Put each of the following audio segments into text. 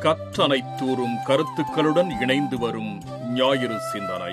கற்றனைத்தூறும் கருத்துக்களுடன் இணைந்து வரும் ஞாயிறு சிந்தனை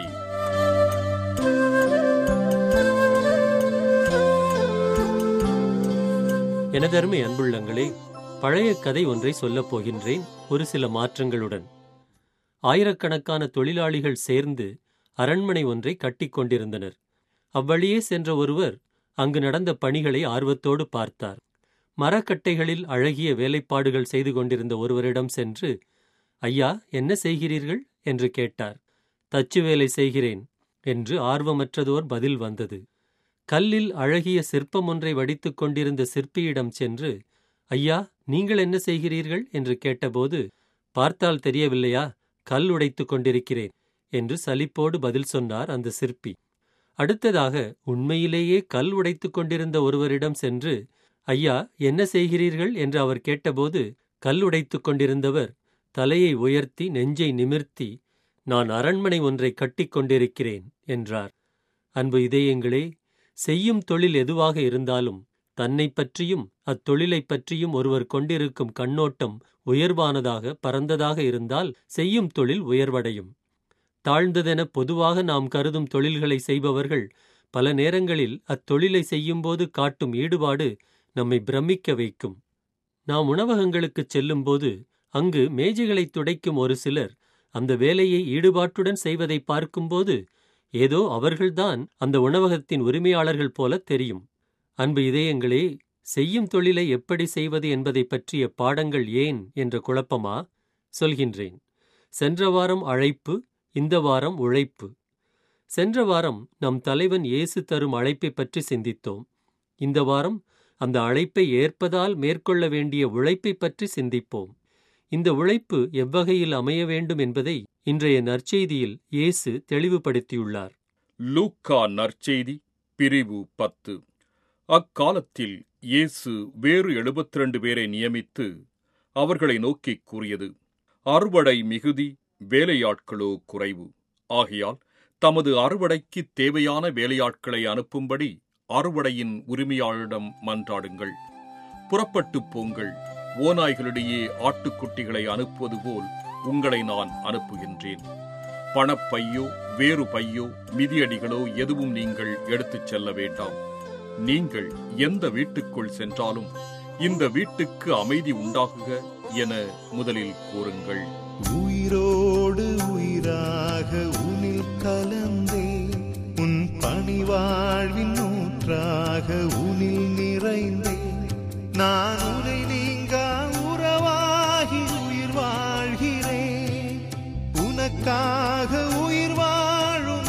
எனதருமை அன்புள்ளங்களே பழைய கதை ஒன்றை சொல்லப் போகின்றேன் ஒரு சில மாற்றங்களுடன் ஆயிரக்கணக்கான தொழிலாளிகள் சேர்ந்து அரண்மனை ஒன்றை கட்டிக் கொண்டிருந்தனர் அவ்வழியே சென்ற ஒருவர் அங்கு நடந்த பணிகளை ஆர்வத்தோடு பார்த்தார் மரக்கட்டைகளில் அழகிய வேலைப்பாடுகள் செய்து கொண்டிருந்த ஒருவரிடம் சென்று ஐயா என்ன செய்கிறீர்கள் என்று கேட்டார் தச்சு வேலை செய்கிறேன் என்று ஆர்வமற்றதோர் பதில் வந்தது கல்லில் அழகிய சிற்பம் ஒன்றை வடித்துக் கொண்டிருந்த சிற்பியிடம் சென்று ஐயா நீங்கள் என்ன செய்கிறீர்கள் என்று கேட்டபோது பார்த்தால் தெரியவில்லையா கல் உடைத்துக் கொண்டிருக்கிறேன் என்று சலிப்போடு பதில் சொன்னார் அந்த சிற்பி அடுத்ததாக உண்மையிலேயே கல் உடைத்துக் கொண்டிருந்த ஒருவரிடம் சென்று ஐயா என்ன செய்கிறீர்கள் என்று அவர் கேட்டபோது கல் உடைத்துக் கொண்டிருந்தவர் தலையை உயர்த்தி நெஞ்சை நிமிர்த்தி நான் அரண்மனை ஒன்றை கட்டிக் கொண்டிருக்கிறேன் என்றார் அன்பு இதயங்களே செய்யும் தொழில் எதுவாக இருந்தாலும் தன்னை பற்றியும் அத்தொழிலைப் பற்றியும் ஒருவர் கொண்டிருக்கும் கண்ணோட்டம் உயர்வானதாக பரந்ததாக இருந்தால் செய்யும் தொழில் உயர்வடையும் தாழ்ந்ததென பொதுவாக நாம் கருதும் தொழில்களை செய்பவர்கள் பல நேரங்களில் அத்தொழிலை செய்யும்போது காட்டும் ஈடுபாடு நம்மை பிரமிக்க வைக்கும் நாம் உணவகங்களுக்குச் செல்லும்போது அங்கு மேஜைகளைத் துடைக்கும் ஒரு சிலர் அந்த வேலையை ஈடுபாட்டுடன் செய்வதை பார்க்கும்போது ஏதோ அவர்கள்தான் அந்த உணவகத்தின் உரிமையாளர்கள் போல தெரியும் அன்பு இதயங்களே செய்யும் தொழிலை எப்படி செய்வது என்பதை பற்றிய பாடங்கள் ஏன் என்ற குழப்பமா சொல்கின்றேன் சென்ற வாரம் அழைப்பு இந்த வாரம் உழைப்பு சென்ற வாரம் நம் தலைவன் இயேசு தரும் அழைப்பை பற்றி சிந்தித்தோம் இந்த வாரம் அந்த அழைப்பை ஏற்பதால் மேற்கொள்ள வேண்டிய உழைப்பை பற்றி சிந்திப்போம் இந்த உழைப்பு எவ்வகையில் அமைய வேண்டும் என்பதை இன்றைய நற்செய்தியில் இயேசு தெளிவுபடுத்தியுள்ளார் லூக்கா நற்செய்தி பிரிவு பத்து அக்காலத்தில் இயேசு வேறு எழுபத்திரண்டு பேரை நியமித்து அவர்களை நோக்கிக் கூறியது அறுவடை மிகுதி வேலையாட்களோ குறைவு ஆகையால் தமது அறுவடைக்குத் தேவையான வேலையாட்களை அனுப்பும்படி அறுவடையின் உரிமையாளரிடம் மன்றாடுங்கள் புறப்பட்டுப் போங்கள் ஓநாய்களிடையே ஆட்டுக்குட்டிகளை அனுப்புவது போல் உங்களை நான் அனுப்புகின்றேன் பணப்பையோ வேறு பையோ மிதியடிகளோ எதுவும் நீங்கள் எடுத்துச் செல்ல வேண்டாம் நீங்கள் எந்த வீட்டுக்குள் சென்றாலும் இந்த வீட்டுக்கு அமைதி உண்டாகுக என முதலில் கூறுங்கள் உயிரோடு உயிராக உனில் கலந்தே உன் பணிவாழ்வின் நூற்றாக உனில் நிறைந்தே நான் உனை நீங்கா உறவாகி உயிர் வாழ்கிறேன் உனக்காக உயிர் வாழும்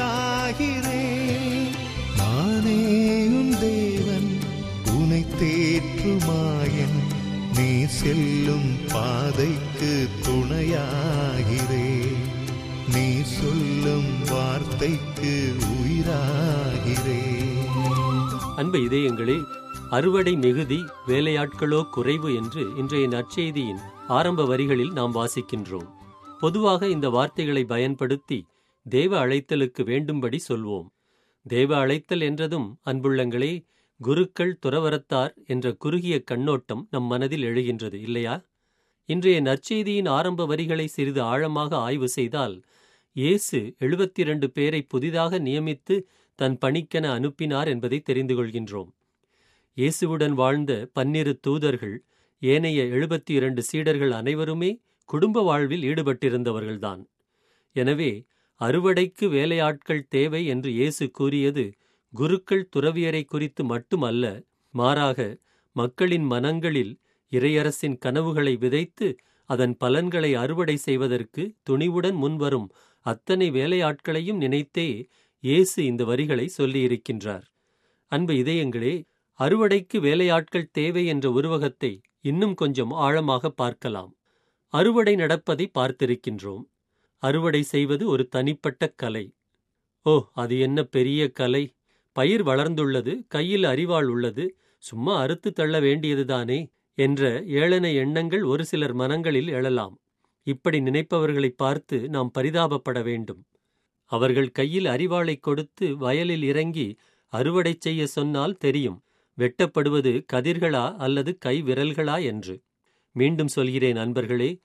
இரையாகிறேன் நானே உன் தேவன் உனை தேற்றுமாயன் நீ செல்லும் பாதைக்கு துணையாகிறே நீ சொல்லும் வார்த்தைக்கு உயிராகிறே அன்பு இதயங்களே அறுவடை மிகுதி வேலையாட்களோ குறைவு என்று இன்றைய நற்செய்தியின் ஆரம்ப வரிகளில் நாம் வாசிக்கின்றோம் பொதுவாக இந்த வார்த்தைகளை பயன்படுத்தி தேவ அழைத்தலுக்கு வேண்டும்படி சொல்வோம் தேவ அழைத்தல் என்றதும் அன்புள்ளங்களே குருக்கள் துறவரத்தார் என்ற குறுகிய கண்ணோட்டம் நம் மனதில் எழுகின்றது இல்லையா இன்றைய நற்செய்தியின் ஆரம்ப வரிகளை சிறிது ஆழமாக ஆய்வு செய்தால் இயேசு எழுபத்தி இரண்டு பேரை புதிதாக நியமித்து தன் பணிக்கென அனுப்பினார் என்பதை தெரிந்து கொள்கின்றோம் இயேசுவுடன் வாழ்ந்த பன்னிரு தூதர்கள் ஏனைய எழுபத்தி இரண்டு சீடர்கள் அனைவருமே குடும்ப வாழ்வில் ஈடுபட்டிருந்தவர்கள்தான் எனவே அறுவடைக்கு வேலையாட்கள் தேவை என்று இயேசு கூறியது குருக்கள் துறவியரை குறித்து மட்டுமல்ல மாறாக மக்களின் மனங்களில் இறையரசின் கனவுகளை விதைத்து அதன் பலன்களை அறுவடை செய்வதற்கு துணிவுடன் முன்வரும் அத்தனை வேலையாட்களையும் நினைத்தே இயேசு இந்த வரிகளை சொல்லியிருக்கின்றார் அன்பு இதயங்களே அறுவடைக்கு வேலையாட்கள் தேவை என்ற உருவகத்தை இன்னும் கொஞ்சம் ஆழமாக பார்க்கலாம் அறுவடை நடப்பதை பார்த்திருக்கின்றோம் அறுவடை செய்வது ஒரு தனிப்பட்ட கலை ஓ அது என்ன பெரிய கலை பயிர் வளர்ந்துள்ளது கையில் அறிவாள் உள்ளது சும்மா அறுத்து தள்ள வேண்டியதுதானே என்ற ஏளன எண்ணங்கள் ஒரு சிலர் மனங்களில் எழலாம் இப்படி நினைப்பவர்களை பார்த்து நாம் பரிதாபப்பட வேண்டும் அவர்கள் கையில் அறிவாளைக் கொடுத்து வயலில் இறங்கி அறுவடை செய்ய சொன்னால் தெரியும் வெட்டப்படுவது கதிர்களா அல்லது கை விரல்களா என்று மீண்டும் சொல்கிறேன் அன்பர்களே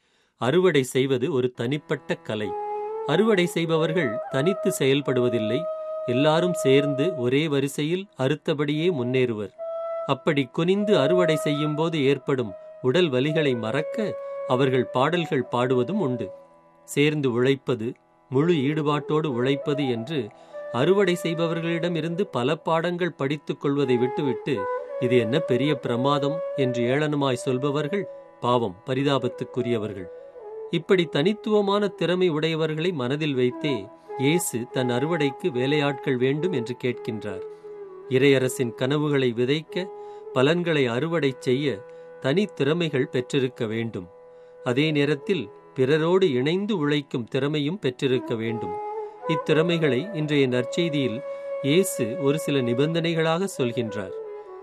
அறுவடை செய்வது ஒரு தனிப்பட்ட கலை அறுவடை செய்பவர்கள் தனித்து செயல்படுவதில்லை எல்லாரும் சேர்ந்து ஒரே வரிசையில் அறுத்தபடியே முன்னேறுவர் அப்படி குனிந்து அறுவடை செய்யும்போது ஏற்படும் உடல் வலிகளை மறக்க அவர்கள் பாடல்கள் பாடுவதும் உண்டு சேர்ந்து உழைப்பது முழு ஈடுபாட்டோடு உழைப்பது என்று அறுவடை செய்பவர்களிடமிருந்து பல பாடங்கள் படித்துக் கொள்வதை விட்டுவிட்டு இது என்ன பெரிய பிரமாதம் என்று ஏளனமாய் சொல்பவர்கள் பாவம் பரிதாபத்துக்குரியவர்கள் இப்படி தனித்துவமான திறமை உடையவர்களை மனதில் வைத்தே இயேசு தன் அறுவடைக்கு வேலையாட்கள் வேண்டும் என்று கேட்கின்றார் இறையரசின் கனவுகளை விதைக்க பலன்களை அறுவடை செய்ய தனி திறமைகள் பெற்றிருக்க வேண்டும் அதே நேரத்தில் பிறரோடு இணைந்து உழைக்கும் திறமையும் பெற்றிருக்க வேண்டும் இத்திறமைகளை இன்றைய நற்செய்தியில் இயேசு ஒரு சில நிபந்தனைகளாக சொல்கின்றார்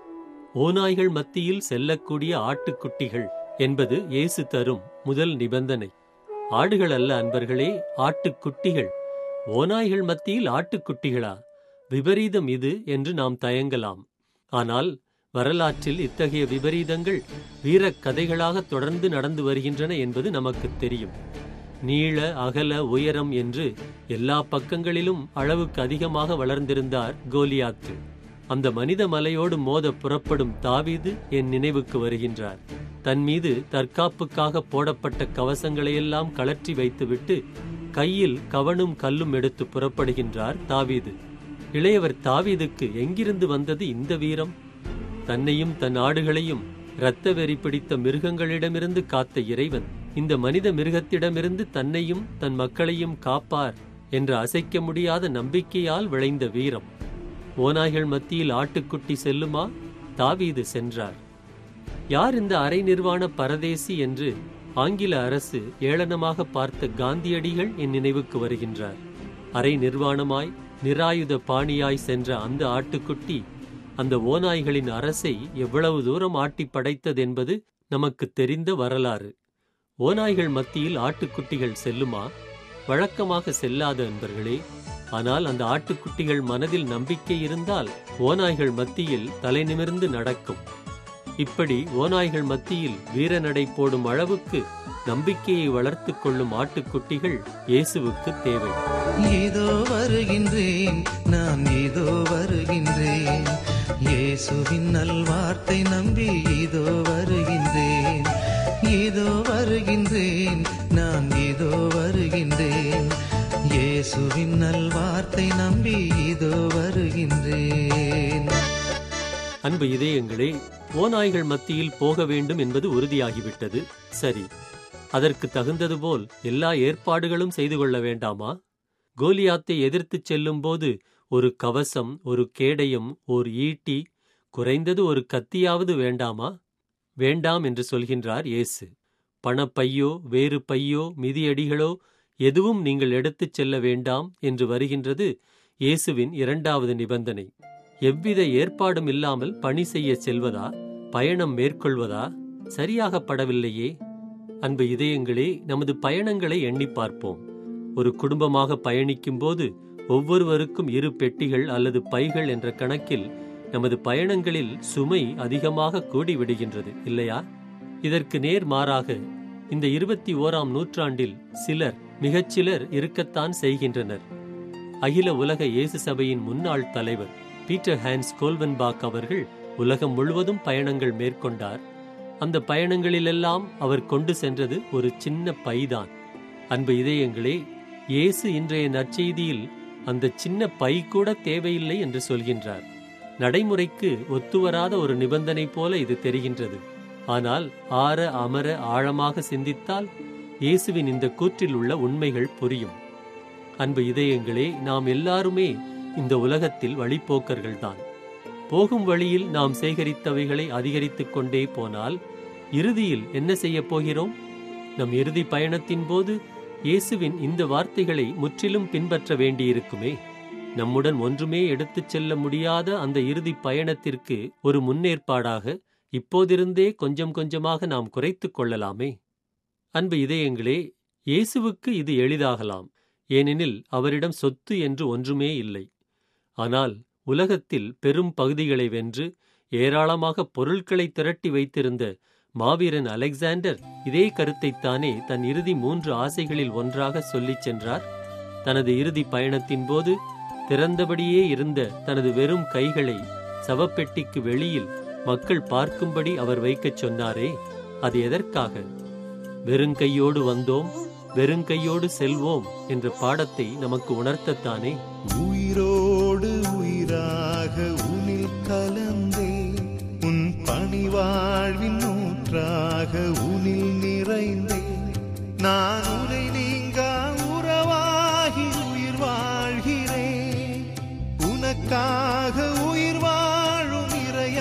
ஓநாய்கள் மத்தியில் செல்லக்கூடிய ஆட்டுக்குட்டிகள் என்பது இயேசு தரும் முதல் நிபந்தனை ஆடுகள் அல்ல அன்பர்களே ஆட்டுக்குட்டிகள் ஓநாய்கள் மத்தியில் ஆட்டுக்குட்டிகளா விபரீதம் இது என்று நாம் தயங்கலாம் ஆனால் வரலாற்றில் இத்தகைய விபரீதங்கள் வீரக் கதைகளாக தொடர்ந்து நடந்து வருகின்றன என்பது நமக்கு தெரியும் நீள அகல உயரம் என்று எல்லா பக்கங்களிலும் அளவுக்கு அதிகமாக வளர்ந்திருந்தார் கோலியாத்து அந்த மனித மலையோடு மோத புறப்படும் தாவீது என் நினைவுக்கு வருகின்றார் தன் மீது தற்காப்புக்காக போடப்பட்ட கவசங்களையெல்லாம் கலற்றி வைத்துவிட்டு கையில் கவனும் கல்லும் எடுத்து புறப்படுகின்றார் தாவீது இளையவர் தாவீதுக்கு எங்கிருந்து வந்தது இந்த வீரம் தன்னையும் தன் ஆடுகளையும் இரத்த வெறி பிடித்த மிருகங்களிடமிருந்து காத்த இறைவன் இந்த மனித மிருகத்திடமிருந்து தன்னையும் தன் மக்களையும் காப்பார் என்ற அசைக்க முடியாத நம்பிக்கையால் விளைந்த வீரம் ஓநாய்கள் மத்தியில் ஆட்டுக்குட்டி செல்லுமா தாவீது சென்றார் யார் இந்த அரை நிர்வாண பரதேசி என்று ஆங்கில அரசு ஏளனமாக பார்த்த காந்தியடிகள் என் நினைவுக்கு வருகின்றார் அரை நிர்வாணமாய் நிராயுத பாணியாய் சென்ற அந்த ஆட்டுக்குட்டி அந்த ஓநாய்களின் அரசை எவ்வளவு தூரம் ஆட்டி படைத்ததென்பது நமக்கு தெரிந்த வரலாறு ஓநாய்கள் மத்தியில் ஆட்டுக்குட்டிகள் செல்லுமா வழக்கமாக செல்லாத அன்பர்களே ஆனால் அந்த ஆட்டுக்குட்டிகள் மனதில் நம்பிக்கை இருந்தால் ஓநாய்கள் மத்தியில் தலைநிமிர்ந்து நடக்கும் இப்படி ஓநாய்கள் மத்தியில் வீரநடை போடும் அளவுக்கு நம்பிக்கையை வளர்த்துக் கொள்ளும் ஆட்டுக்குட்டிகள் இயேசுவுக்கு தேவை இதோ வருகின்றேன் நான் இதோ வருகின்றேன் இயேசுவின் நல்வார்த்தை நம்பி இதோ வருகின்றேன் இதோ வருகின்றேன் நான் இதோ வருகின்றேன் இயேசுவின் நல்வார்த்தை நம்பி இதோ வருகின்றேன் அன்பு இதயங்களே ஓநாய்கள் மத்தியில் போக வேண்டும் என்பது உறுதியாகிவிட்டது சரி அதற்கு தகுந்தது போல் எல்லா ஏற்பாடுகளும் செய்து கொள்ள வேண்டாமா கோலியாத்தை எதிர்த்துச் செல்லும்போது ஒரு கவசம் ஒரு கேடயம் ஓர் ஈட்டி குறைந்தது ஒரு கத்தியாவது வேண்டாமா வேண்டாம் என்று சொல்கின்றார் இயேசு பணப்பையோ வேறு பையோ மிதியடிகளோ எதுவும் நீங்கள் எடுத்துச் செல்ல வேண்டாம் என்று வருகின்றது இயேசுவின் இரண்டாவது நிபந்தனை எவ்வித ஏற்பாடும் இல்லாமல் பணி செய்ய செல்வதா பயணம் மேற்கொள்வதா சரியாகப்படவில்லையே அன்பு இதயங்களே நமது பயணங்களை எண்ணி பார்ப்போம் ஒரு குடும்பமாக பயணிக்கும் போது ஒவ்வொருவருக்கும் இரு பெட்டிகள் அல்லது பைகள் என்ற கணக்கில் நமது பயணங்களில் சுமை அதிகமாக கூடிவிடுகின்றது இல்லையா இதற்கு நேர் மாறாக இந்த இருபத்தி ஓராம் நூற்றாண்டில் சிலர் மிகச்சிலர் இருக்கத்தான் செய்கின்றனர் அகில உலக இயேசு சபையின் முன்னாள் தலைவர் பீட்டர் ஹான்ஸ் கோல்வன்பாக் அவர்கள் உலகம் முழுவதும் பயணங்கள் மேற்கொண்டார் அந்த பயணங்களிலெல்லாம் அவர் கொண்டு சென்றது ஒரு சின்ன பைதான் அன்பு இதயங்களே இயேசு இன்றைய நற்செய்தியில் அந்த சின்ன பை கூட தேவையில்லை என்று சொல்கின்றார் நடைமுறைக்கு ஒத்துவராத ஒரு நிபந்தனை போல இது தெரிகின்றது ஆனால் ஆற அமர ஆழமாக சிந்தித்தால் இயேசுவின் இந்த கூற்றில் உள்ள உண்மைகள் புரியும் அன்பு இதயங்களே நாம் எல்லாருமே இந்த உலகத்தில் வழிப்போக்கர்கள்தான் போகும் வழியில் நாம் சேகரித்தவைகளை அதிகரித்துக் கொண்டே போனால் இறுதியில் என்ன செய்யப் போகிறோம் நம் இறுதி பயணத்தின் போது இயேசுவின் இந்த வார்த்தைகளை முற்றிலும் பின்பற்ற வேண்டியிருக்குமே நம்முடன் ஒன்றுமே எடுத்துச் செல்ல முடியாத அந்த இறுதி பயணத்திற்கு ஒரு முன்னேற்பாடாக இப்போதிருந்தே கொஞ்சம் கொஞ்சமாக நாம் குறைத்துக் கொள்ளலாமே அன்பு இதயங்களே இயேசுவுக்கு இது எளிதாகலாம் ஏனெனில் அவரிடம் சொத்து என்று ஒன்றுமே இல்லை ஆனால் உலகத்தில் பெரும் பகுதிகளை வென்று ஏராளமாக பொருட்களை திரட்டி வைத்திருந்த மாவீரன் அலெக்சாண்டர் இதே கருத்தைத்தானே தன் இறுதி மூன்று ஆசைகளில் ஒன்றாக சொல்லிச் சென்றார் தனது இறுதி பயணத்தின் போது திறந்தபடியே இருந்த தனது வெறும் கைகளை சவப்பெட்டிக்கு வெளியில் மக்கள் பார்க்கும்படி அவர் வைக்கச் சொன்னாரே அது எதற்காக வெறுங்கையோடு வந்தோம் வெறுங்கையோடு செல்வோம் என்ற பாடத்தை நமக்கு உணர்த்தத்தானே உயிரோடு உயிராக உனில் கலந்தே உன் பணிவாழ்வின் நூற்றாக உனில் நிறைந்தே நான் உனை நீங்கா உறவாகி உயிர் வாழ்கிறேன் உனக்காக உயிர் வாழும்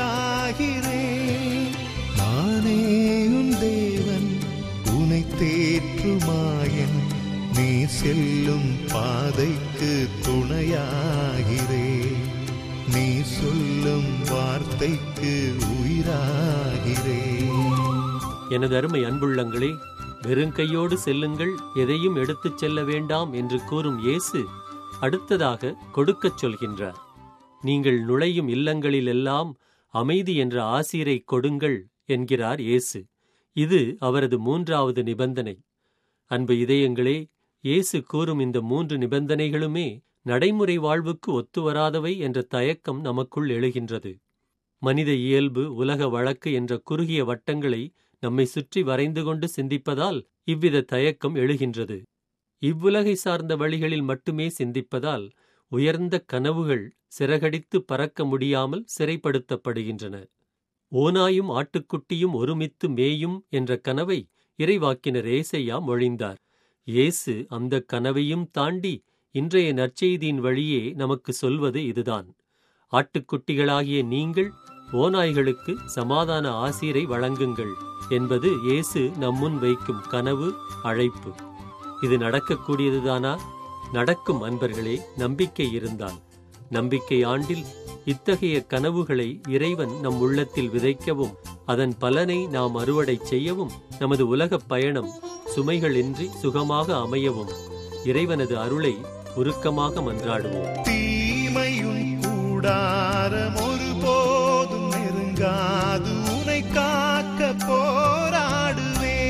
இரையாகிறேன் நானே உன் தேவன் உனை தேற்றுமாயன் நீ செல்லும் பாதைக்கு துணையாகிறே நீ சொல்லும் வார்த்தைக்கு உயிராகிறே எனது அருமை அன்புள்ளங்களே வெறுங்கையோடு செல்லுங்கள் எதையும் எடுத்துச் செல்ல வேண்டாம் என்று கூறும் இயேசு அடுத்ததாக கொடுக்கச் சொல்கின்றார் நீங்கள் நுழையும் இல்லங்களிலெல்லாம் அமைதி என்ற ஆசீரை கொடுங்கள் என்கிறார் இயேசு இது அவரது மூன்றாவது நிபந்தனை அன்பு இதயங்களே இயேசு கூறும் இந்த மூன்று நிபந்தனைகளுமே நடைமுறை வாழ்வுக்கு ஒத்துவராதவை என்ற தயக்கம் நமக்குள் எழுகின்றது மனித இயல்பு உலக வழக்கு என்ற குறுகிய வட்டங்களை நம்மை சுற்றி வரைந்து கொண்டு சிந்திப்பதால் இவ்வித தயக்கம் எழுகின்றது இவ்வுலகை சார்ந்த வழிகளில் மட்டுமே சிந்திப்பதால் உயர்ந்த கனவுகள் சிறகடித்து பறக்க முடியாமல் சிறைப்படுத்தப்படுகின்றன ஓனாயும் ஆட்டுக்குட்டியும் ஒருமித்து மேயும் என்ற கனவை இறைவாக்கினர் ஏசையா மொழிந்தார் இயேசு அந்த கனவையும் தாண்டி இன்றைய நற்செய்தியின் வழியே நமக்கு சொல்வது இதுதான் ஆட்டுக்குட்டிகளாகிய நீங்கள் ஓநாய்களுக்கு சமாதான ஆசீரை வழங்குங்கள் என்பது இயேசு நம்முன் வைக்கும் கனவு அழைப்பு இது நடக்கக்கூடியதுதானா நடக்கும் அன்பர்களே நம்பிக்கை இருந்தால் நம்பிக்கை ஆண்டில் இத்தகைய கனவுகளை இறைவன் நம் உள்ளத்தில் விதைக்கவும் அதன் பலனை நாம் அறுவடை செய்யவும் நமது உலகப் பயணம் சுமைகளின்றி சுகமாக அமையவும் இறைவனது அருளை உருக்கமாக மன்றாடுவோம் தீமையும் கூடாரம் ஒருபோதும் நெருங்காது உனை காக்க போராடுவே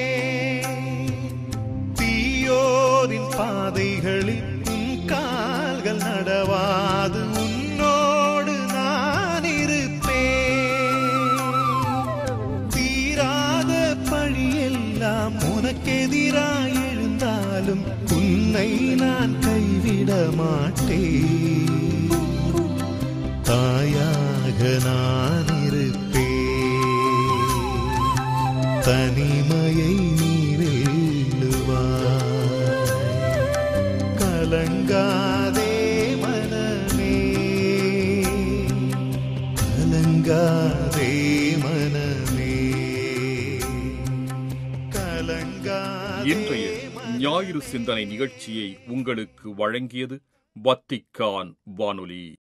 தீயோரின் பாதைகளில் உன் கால்கள் நடவாது உன்னோடு நான் இருப்பேன் தீராத பழியெல்லாம் உனக்கெதிராய் எழுந்தாலும் உன்னை நான் கைவிட மாட்டேன் தாயாக நான் இருப்பேன் தனிமையை நீ வெல்லுவாய் கலங்காதே மனமே கலங்காதே மனமே கலங்காதே இன்றைய ஞாயிறு சிந்தனை நிகழ்ச்சியை உங்களுக்கு வழங்கியது வத்திக்கான் வானொலி